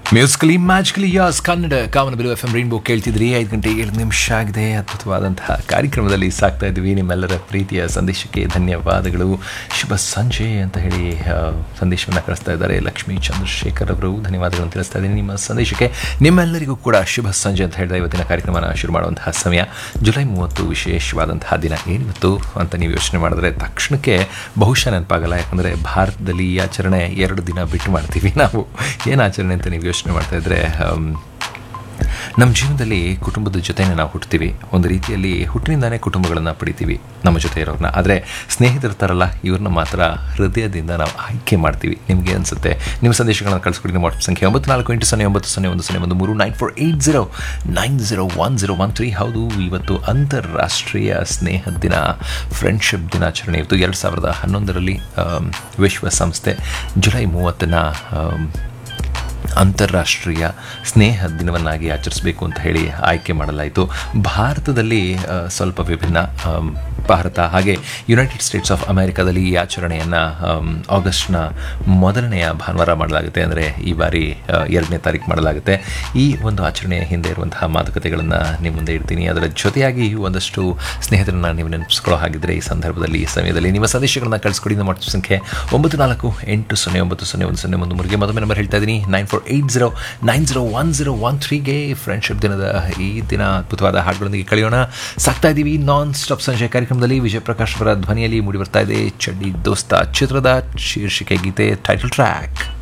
musically magically ಯಾಸ್ Kannada Kamana Bilu F M rainbow ಕೇಳ್ತಿದ್ರಿ ಐದು ಗಂಟೆ ಏಳು ನಿಮಿಷ ಆಗಿದೆ ಅದ್ಭುತವಾದಂತಹ ಕಾರ್ಯಕ್ರಮದಲ್ಲಿ ಸಾಕ್ತಾ ಇದ್ವಿ ನಿಮ್ಮೆಲ್ಲರ ಪ್ರೀತಿಯ ಸಂದೇಶಕ್ಕೆ ಧನ್ಯವಾದಗಳು ಶುಭ ಸಂಜೆ ಅಂತ ಹೇಳಿ ಆ, ಸಂದೇಶವನ್ನು ಕಳಿಸ್ತಾ ಇದ್ದಾರೆ ಲಕ್ಷ್ಮೀ ಚಂದ್ರಶೇಖರ್ ಅವರು ಧನ್ಯವಾದಗಳನ್ನು ತಿಳಿಸ್ತಾ ಇದ್ದೀನಿ ನಿಮ್ಮ ಸಂದೇಶಕ್ಕೆ ನಿಮ್ಮೆಲ್ಲರಿಗೂ ಕೂಡ ಶುಭ ಸಂಜೆ ಅಂತ ಹೇಳಿದ ಇವತ್ತಿನ ಕಾರ್ಯಕ್ರಮನ ಶುರು ಮಾಡುವಂತಹ ಸಮಯ ಜುಲೈ ಮೂವತ್ತು ವಿಶೇಷವಾದಂತಹ ದಿನ ಏನಿವತ್ತು ಅಂತ ನೀವು ಯೋಚನೆ ಮಾಡಿದ್ರೆ ತಕ್ಷಣಕ್ಕೆ ಬಹುಶಃ ನೆನಪಾಗಲ್ಲ ಯಾಕಂದರೆ ಭಾರತದಲ್ಲಿ ಈ ಆಚರಣೆ ಎರಡು ದಿನ ಬಿಟ್ಟು ಮಾಡ್ತೀವಿ ನಾವು ಏನು ಆಚರಣೆ ಅಂತ ನೀವು ಯೋಚನೆ ಮಾಡ್ತಾ ಇದ್ರೆ ಆಮ್, ನಮ್ಮ ಜೀವನದಲ್ಲಿ ಕುಟುಂಬದ ಜೊತೆನೇ ನಾವು ಹುಟ್ತೀವಿ ಒಂದು ರೀತಿಯಲ್ಲಿ ಹುಟ್ಟಿನಿಂದಾನೇ ಕುಟುಂಬಗಳನ್ನು ಪಡಿತೀವಿ ನಮ್ಮ ಜೊತೆ ಇರೋರನ್ನ ಆದರೆ ಸ್ನೇಹಿತರಿರ್ತಾರಲ್ಲ ಇವ್ರನ್ನ ಮಾತ್ರ ಹೃದಯದಿಂದ ನಾವು ಆಯ್ಕೆ ಮಾಡ್ತೀವಿ ನಿಮಗೆ ಅನಿಸುತ್ತೆ ನಿಮ್ಮ ಸಂದೇಶಗಳನ್ನು ಕಳಿಸ್ಕೊಡಿ ನಿಮ್ಮ ವಾಟ್ಸಪ್ ಸಂಖ್ಯೆ ಒಂಬತ್ತು ನಾಲ್ಕು ಎಂಟು ಸೊನ್ನೆ ಒಂಬತ್ತು ಸೊನ್ನೆ ಒಂದು ಸೊನ್ನೆ ಒಂದು ಮೂರು nine four eight zero nine zero one zero one three ಹೌದು ಇವತ್ತು ಅಂತಾರಾಷ್ಟ್ರೀಯ ಸ್ನೇಹ ದಿನ ಫ್ರೆಂಡ್ಶಿಪ್ ದಿನಾಚರಣೆ ಇತ್ತು ಎರಡು ಸಾವಿರದ ಹನ್ನೊಂದರಲ್ಲಿ ಆಮ್, ವಿಶ್ವಸಂಸ್ಥೆ ಜುಲೈ ಮೂವತ್ತನ್ನು ಅಂತಾರಾಷ್ಟ್ರೀಯ ಸ್ನೇಹ ದಿನವನ್ನಾಗಿ ಆಚರಿಸಬೇಕು ಅಂತ ಹೇಳಿ ಆಯ್ಕೆ ಮಾಡಲಾಯಿತು ಭಾರತದಲ್ಲಿ ಆ, ಸ್ವಲ್ಪ ವಿಭಿನ್ನ ಆಮ್, ಭಾರತ ಹಾಗೆ ಯುನೈಟೆಡ್ ಸ್ಟೇಟ್ಸ್ ಆಫ್ ಅಮೆರಿಕಾದಲ್ಲಿ ಈ ಆಚರಣೆಯನ್ನು ಆಗಸ್ಟ್ನ ಮೊದಲನೆಯ ಭಾನುವಾರ ಮಾಡಲಾಗುತ್ತೆ ಅಂದರೆ ಈ ಬಾರಿ ಆ, ಎರಡನೇ ತಾರೀಕು ಮಾಡಲಾಗುತ್ತೆ ಈ ಒಂದು ಆಚರಣೆಯ ಹಿಂದೆ ಇರುವಂತಹ ಮಾತುಕತೆಗಳನ್ನು ನಿಮ್ಮ ಮುಂದೆ ಇಡ್ತೀನಿ ಅದರ ಜೊತೆಯಾಗಿ ಒಂದಷ್ಟು ಸ್ನೇಹಿತರನ್ನ ನೀವು ನೆನಪಿಸ್ಕೊಳ್ಳೋ ಹಾಗಿದ್ರೆ ಈ ಸಂದರ್ಭದಲ್ಲಿ ಈ ಸಮಯದಲ್ಲಿ ನಿಮ್ಮ ಸಂದೇಶಗಳನ್ನು ಕಳಿಸ್ಕೊಡಿ ನಮ್ಮ ವಾಟ್ಸಪ್ ಸಂಖ್ಯೆ ಒಂಬತ್ತು ನಾಲ್ಕು ಎಂಟು ಸೊನ್ನೆ ಒಂಬತ್ತು ಸೊನ್ನೆ ಒಂದು ಸೊನ್ನೆ ಒಂದು ಮೂರಿಗೆ ಮತ್ತೊಮ್ಮೆ ನಂಬರ್ ಹೇಳ್ತಾ ಇದ್ದೀನಿ nine four eight zero nine zero one zero one ತ್ರೀಗೆ ಫ್ರೆಂಡ್ಶಿಪ್ ದಿನದ ಈ ದಿನ ಅದ್ಭುತವಾದ ಹಾಡುಗಳೊಂದಿಗೆ ಕಳೆಯೋಣ ಸಾಕ್ತಾ ಇದ್ದೀವಿ ನಾನ್ ಸ್ಟಾಪ್ ಸಂಜೆ ಕಾರ್ಯಕ್ರಮದಲ್ಲಿ ವಿಜಯ ಪ್ರಕಾಶ್ ಅವರ ಧ್ವನಿಯಲ್ಲಿ ಮೂಡಿ ಬರ್ತಾ ಇದೆ ಚಡ್ಡಿ ದೋಸ್ತ ಚಿತ್ರದ ಶೀರ್ಷಿಕೆ ಗೀತೆ ಟೈಟಲ್ ಟ್ರ್ಯಾಕ್